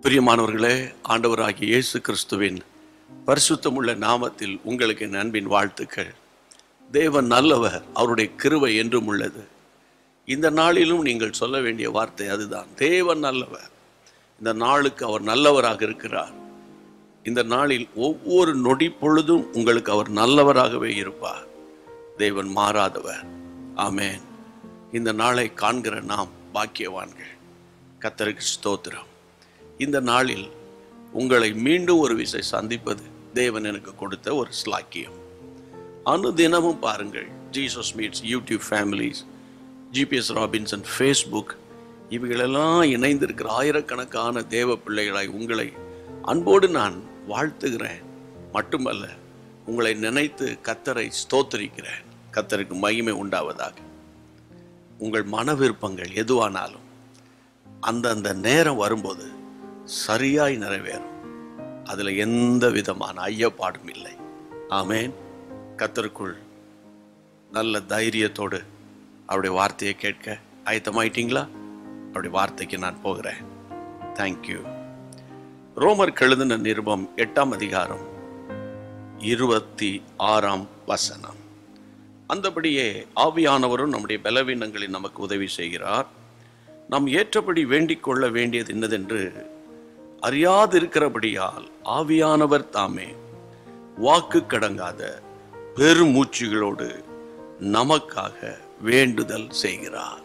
பிரியமானவர்களே ஆண்டவராகிய இயேசு கிறிஸ்துவின் பரிசுத்தமுள்ள நாமத்தில் உங்களுக்கு என் அன்பின் வாழ்த்துக்கள் தேவன் நல்லவர் அவருடைய கிருபை என்றும் உள்ளது இந்த நாளிலும் நீங்கள் சொல்ல வேண்டிய வார்த்தை அதுதான் தேவன் நல்லவர் இந்த நாளுக்கு அவர் நல்லவராக இருக்கிறார் இந்த நாளில் ஒவ்வொரு நொடி பொழுதும் உங்களுக்கு அவர் நல்லவராகவே இருப்பார் தேவன் மாறாதவர் ஆமென் இந்த நாளை காண்கிற நாம் பாக்கியவான்கள் கத்தருக்கு ஸ்தோத்திரம் இந்த நாளில் உங்களை மீண்டும் ஒரு விசை சந்திப்பது தேவன் எனக்கு கொடுத்த ஒரு ஸ்லாக்கியம் அனுதினமும் பாருங்கள் Jesus meets YouTube families GPS Robinson Facebook இவைகளெல்லாம் இணைந்திருக்கிற ஆயிரக்கணக்கான தேவ பிள்ளைகளாய் உங்களை அன்போடு நான் வாழ்த்துகிறேன் மட்டுமல்ல உங்களை நினைத்து கத்தரை ஸ்தோத்தரிக்கிறேன் கத்தருக்கு மகிமை உண்டாவதாக உங்கள் மன விருப்பங்கள் எதுவானாலும் அந்தந்த நேரம் வரும்போது சரியாய் நிறைவேறும் அதில் எந்த விதமான ஐயப்பாடும் இல்லை ஆமேன் கத்தருக்குள் நல்ல தைரியத்தோடு அவருடைய வார்த்தையை கேட்க ஆயத்தமாயிட்டீங்களா அவருடைய வார்த்தைக்கு நான் போகிறேன் தேங்க்யூ ரோமர் கெழுதின நிருபம் எட்டாம் அதிகாரம் இருபத்தி ஆறாம் வசனம் அந்தபடியே ஆவியானவரும் நம்முடைய பலவீனங்களில் நமக்கு உதவி செய்கிறார் நாம் ஏற்றபடி வேண்டிக் கொள்ள வேண்டியது என்னதென்று அறியாதிருக்கிறபடியால் ஆவியானவர் தாமே வாக்கு கடங்காத பெருமூச்சுகளோடு நமக்காக வேண்டுதல் செய்கிறார்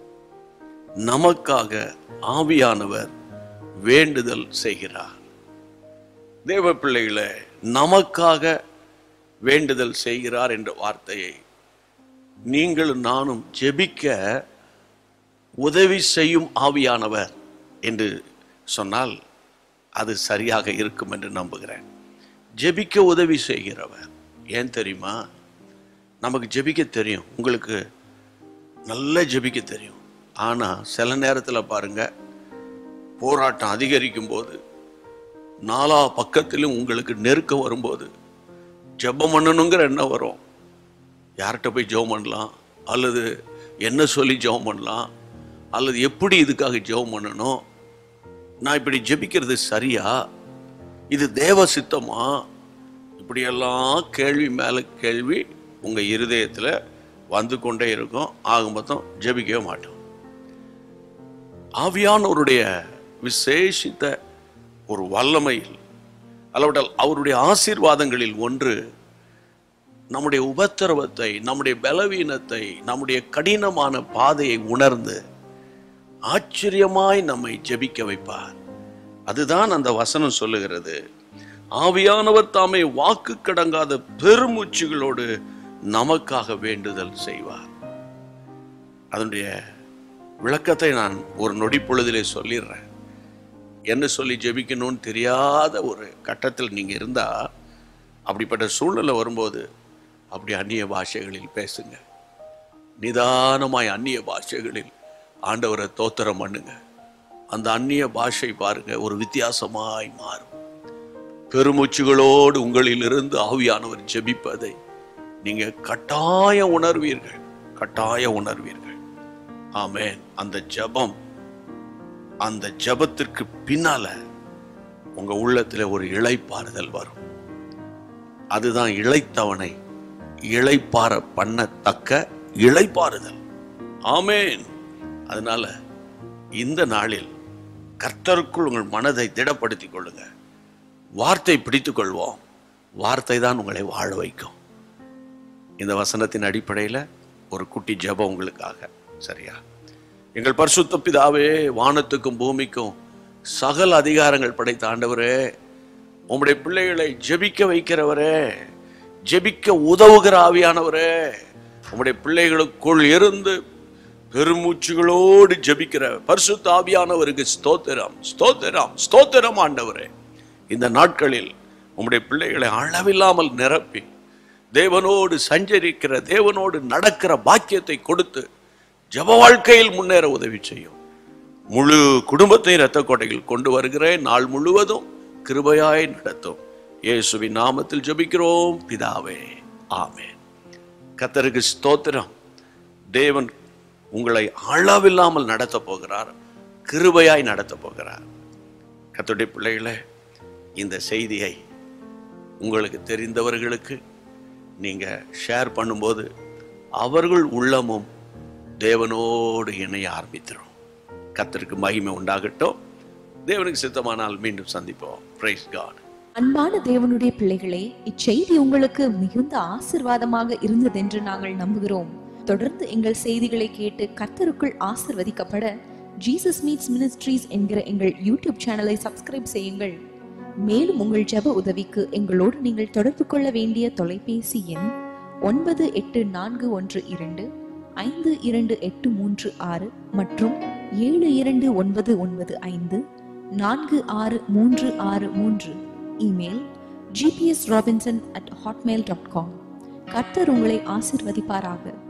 நமக்காக ஆவியானவர் வேண்டுதல் செய்கிறார் தேவ பிள்ளைகளை நமக்காக வேண்டுதல் செய்கிறார் என்ற வார்த்தையை நீங்களும் நானும் ஜெபிக்க உதவி செய்யும் ஆவியானவர் என்று சொன்னால் அது சரியாக இருக்கும் என்று நம்புகிறேன் ஜெபிக்க உதவி செய்கிறவர் ஏன் தெரியுமா நமக்கு ஜெபிக்க தெரியும் உங்களுக்கு நல்லா ஜெபிக்க தெரியும் ஆனால் சில நேரத்தில் பாருங்க போராட்டம் அதிகரிக்கும் போது நாலா பக்கத்திலும் உங்களுக்கு நெருக்கம் வரும்போது ஜெபம் பண்ணணுங்கிற எண்ணம் வரும் யார்கிட்ட போய் ஜெபம் பண்ணலாம் அல்லது என்ன சொல்லி ஜெபம் பண்ணலாம் அல்லது எப்படி இதுக்காக ஜெபம் பண்ணணும் நான் இப்படி ஜெபிக்கிறது சரியா இது தேவ சித்தமா இப்படியெல்லாம் கேள்வி மேலே கேள்வி உங்கள் இருதயத்தில் வந்து கொண்டே இருக்கும் ஆக மொத்தம் ஜெபிக்கவே மாட்டோம் ஆவியானவருடைய விசேஷித்த ஒரு வல்லமையில் அல்லவிட்டால் அவருடைய ஆசீர்வாதங்களில் ஒன்று நம்முடைய உபத்திரவத்தை நம்முடைய பலவீனத்தை நம்முடைய கடினமான பாதையை உணர்ந்து ஆச்சரியமாய் நம்மை ஜெபிக்க வைப்பார் அதுதான் அந்த வசனம் சொல்லுகிறது ஆவியானவர் தாமே வாக்கு கடங்காத பெருமூச்சுகளோடு நமக்காக வேண்டுதல் செய்வார் அதனுடைய விளக்கத்தை நான் ஒரு நொடி பொழுதிலே சொல்லிடுறேன் என்ன சொல்லி ஜெபிக்கணும்னு தெரியாத ஒரு கட்டத்தில் நீங்கள் இருந்தால் அப்படிப்பட்ட சூழ்நிலை வரும்போது அப்படி அந்நிய பாஷைகளில் பேசுங்க நிதானமாய் அந்நிய பாஷைகளில் ஆண்டவரை தோத்திரம் பண்ணுங்க அந்த அந்நிய பாஷை பாருங்க ஒரு வித்தியாசமாய் மாறும் பெருமூச்சுகளோடு உங்களிலிருந்து ஆவியானவர் ஜெபிப்பதை நீங்க கட்டாய உணர்வீர்கள் கட்டாய உணர்வீர்கள் ஆமென் அந்த ஜெபம் அந்த ஜெபத்திற்கு பின்னால உங்க உள்ளத்துல ஒரு இளைப்பாறுதல் வரும் அதுதான் இளைத்தவனை இளைப்பாற பண்ணத்தக்க இளைப்பாறுதல் ஆமேன் அதனால இந்த நாளில் கர்த்தருக்குள் உங்கள் மனதை திடப்படுத்திக் கொள்ளுங்க வார்த்தை பிடித்துக் கொள்வோம் வார்த்தை தான் உங்களை வாழ வைக்கும் இந்த வசனத்தின் அடிப்படையில் ஒரு குட்டி ஜெபம் உங்களுக்காக சரியா எங்கள் பரிசுத்த பிதாவே வானத்துக்கும் பூமிக்கும் சகல அதிகாரங்கள் படைத்த ஆண்டவரே உம்முடைய பிள்ளைகளை ஜெபிக்க வைக்கிறவரே ஜெபிக்க உதவுகிற ஆவியானவரே உம்முடைய பிள்ளைகளுக்குள் இருந்து பெருமூச்சுகளோடு ஜெபிக்கிற பரிசுத்த ஆவியானவருக்கு ஸ்தோத்திரம் ஸ்தோத்திரம் ஸ்தோத்திரம் ஆண்டவரே இந்த நாட்களில் உம்முடைய பிள்ளைகளை அளவில்லாமல் நிரப்பி தேவனோடு சஞ்சரிக்கிற தேவனோடு நடக்கிற பாக்கியத்தை கொடுத்து ஜப வாழ்க்கையில் முன்னேற உதவி செய்யும் முழு குடும்பத்தை இரத்த கோட்டையில் கொண்டு வருகிறேன் நாள் முழுவதும் கிருபையாய் நடத்தும் இயேசுவின் நாமத்தில் ஜெபிக்கிறோம் பிதாவே ஆமென் கத்தருக்கு ஸ்தோத்திரம் தேவன் உங்களை அளவில்லாமல் நடத்த போகிறார் கிருபையாய் நடத்த போகிறார் கத்துடைய பிள்ளைகளே இந்த செய்தியை உங்களுக்கு தெரிந்தவர்களுக்கு நீங்கள் ஷேர் பண்ணும்போது அவர்கள் உள்ளமும் தேவனோடு இணைய ஆரம்பித்திரும் கத்தருக்கு மகிமை உண்டாகட்டும் தேவனுக்கு சித்தமானால் மீண்டும் சந்திப்போம் பிரைஸ் காட் அன்பான தேவனுடைய பிள்ளைகளே இச்செய்தி உங்களுக்கு மிகுந்த ஆசிர்வாதமாக இருந்ததென்று நாங்கள் நம்புகிறோம் தொடர்ந்து எங்கள் செய்திகளை கேட்டு கர்த்தருக்குள் ஆசிர்வதிக்கப்பட ஜீசஸ் மீட்ஸ் மினிஸ்ட்ரீஸ் என்கிற எங்கள் யூடியூப் சேனலை சப்ஸ்கிரைப் செய்யுங்கள் மேலும் உங்கள் ஜெப உதவிக்கு எங்களோடு நீங்கள் தொடர்பு கொள்ள வேண்டிய தொலைபேசி எண் ஒன்பது எட்டு நான்கு ஒன்று இரண்டு ஐந்து இரண்டு எட்டு மூன்று ஆறு மற்றும் ஏழு இரண்டு ஒன்பது ஒன்பது ஐந்து நான்கு ஆறு மூன்று ஆறு மூன்று email GPS Robinson at Hotmail dot com கர்த்தர் உங்களை ஆசிர்வதிப்பாராக